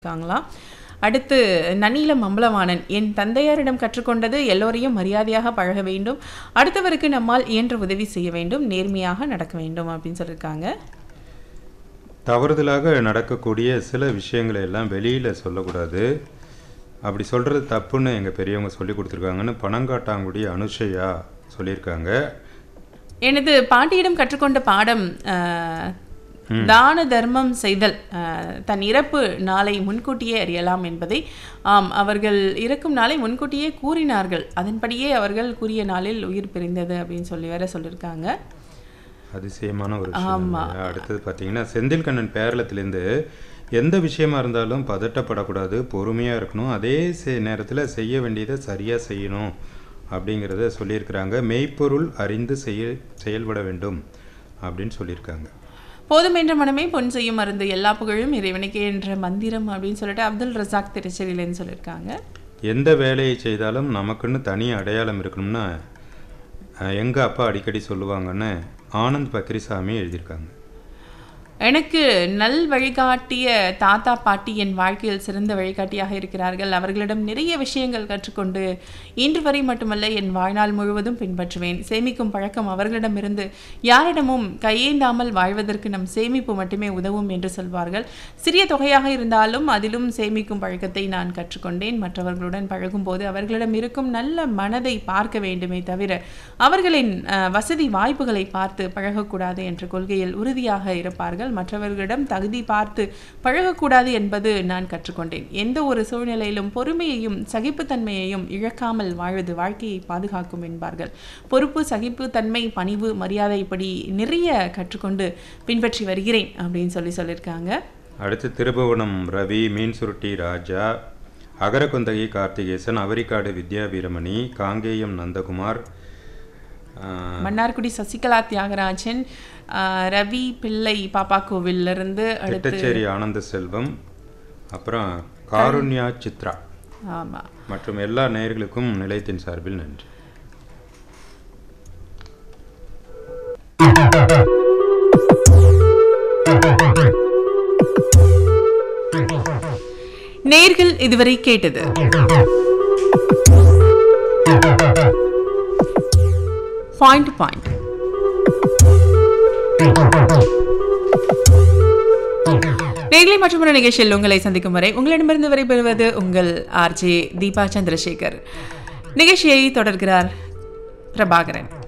இருக்காங்களாம் அடுத்து நன்னிலம் அம்பலவாணன் என் தந்தையாரிடம் கற்றுக்கொண்டது எல்லோரையும் மரியாதையாக பழக வேண்டும் அடுத்தவருக்கு நம்மால் இயன்ற உதவி செய்ய வேண்டும் நேர்மையாக நடக்க வேண்டும் அப்படின்னு சொல்லியிருக்காங்க தவறுதலாக நடக்கக்கூடிய சில விஷயங்களை எல்லாம் வெளியில் சொல்லக்கூடாது அப்படி சொல்கிறது தப்புன்னு எங்கள் பெரியவங்க சொல்லி கொடுத்துருக்காங்கன்னு பனங்காட்டாங்குடி அனுஷயா சொல்லியிருக்காங்க எனது பாட்டியிடம் கற்றுக்கொண்ட பாடம் அஹ், தான தர்மம் செய்தல் அஹ், தன் இறப்பு நாளை முன்கூட்டியே அறியலாம் என்பதை ஆம் அவர்கள் இறக்கும் நாளை முன்கூட்டியே கூறினார்கள் அதன்படியே அவர்கள் கூறிய நாளில் உயிர் பிரிந்தது அப்படின்னு சொல்லி வேற சொல்லியிருக்காங்க அதிசயமான ஒரு விஷயம் இல்லையா? அடுத்தது பார்த்தீங்கன்னா செந்தில் கண்ணன் பேரளத்திலேருந்து எந்த விஷயமா இருந்தாலும் பதட்டப்படக்கூடாது பொறுமையாக இருக்கணும் அதே சே நேரத்தில் செய்ய வேண்டியதை சரியாக செய்யணும் அப்படிங்கிறத சொல்லியிருக்கிறாங்க மெய்ப்பொருள் அறிந்து செய்ய செயல்பட வேண்டும் அப்படின்னு சொல்லியிருக்காங்க போதும் என்ற மனமே பொன் செய்யும் மருந்து எல்லா புகழும் இறைவனுக்கே என்ற மந்திரம் அப்படின்னு சொல்லிட்டு அப்துல் ரசாக் திருச்செரியிலேன்னு சொல்லியிருக்காங்க எந்த வேலையை செய்தாலும் நமக்குன்னு தனி அடையாளம் இருக்கணும்னா எங்கள் அப்பா அடிக்கடி சொல்லுவாங்கன்னு ஆனந்த் பக்ரிசாமி எழுதியிருக்காங்க எனக்கு நல் வழிகாட்டிய தாத்தா பாட்டி என் வாழ்க்கையில் சிறந்த வழிகாட்டியாக இருக்கிறார்கள் அவர்களிடம் நிறைய விஷயங்கள் கற்றுக்கொண்டு இன்று வரை மட்டுமல்ல என் வாழ்நாள் முழுவதும் பின்பற்றுவேன் சேமிக்கும் பழக்கம் அவர்களிடமிருந்து யாரிடமும் கையேந்தாமல் வாழ்வதற்கு நம் சேமிப்பு மட்டுமே உதவும் என்று சொல்வார்கள் சிறிய தொகையாக இருந்தாலும் அதிலும் சேமிக்கும் பழக்கத்தை நான் கற்றுக்கொண்டேன் மற்றவர்களுடன் பழகும்போது அவர்களிடம் இருக்கும் நல்ல மனதை பார்க்க வேண்டுமே தவிர அவர்களின் அஹ், வசதி வாய்ப்புகளை பார்த்து பழகக்கூடாது என்ற கொள்கையில் உறுதியாக இருப்பார்கள் மற்றவர்களிடம் தகுதி பார்த்து பழகக்கூடாது என்பது நான் கற்றுக்கொண்டேன் எந்த ஒரு சூழ்நிலையிலும் பொறுமையையும் சகிப்புத்தன்மையையும் இழக்காமல் வாழ்வது வாழ்க்கையை பாதுகாக்கும் என்பார்கள் பொறுப்பு சகிப்புத்தன்மை பணிவு மரியாதை இப்படி நிறைய கற்றுக்கொண்டு பின்பற்றி வருகிறேன் அப்படின்னு சொல்லி சொல்லியிருக்காங்க அடுத்து திருபுவனம் ரவி மீன் சுருட்டி ராஜா அகரகொந்தகை கார்த்திகேசன் அவரிக்காடு வித்யா வீரமணி காங்கேயம் நந்தகுமார் ஆஹ், மன்னார்குடி சசிகலா தியாகராஜன் ஆஹ், ரவி பிள்ளை பாப்பா கோவில்ல இருந்து அடுத்து திட்டச்சேரி ஆனந்த செல்வம் அப்புறம் காருண்யா சித்ரா ஆமா மற்றும் எல்லா நேயர்களுக்கும் நிலையத்தின் சார்பில் நன்றி நேர்கள் இதுவரை கேட்டது பாயிண்ட் பாயிண்ட் நேர்களை மற்றும் ஒரு நிகழ்ச்சியில் உங்களை சந்திக்கும் வரை உங்களிடமிருந்து விடைபெறுவது உங்கள் ஆர்ஜே தீபா சந்திரசேகர் நிகழ்ச்சியை தொடர்கிறார் பிரபாகரன்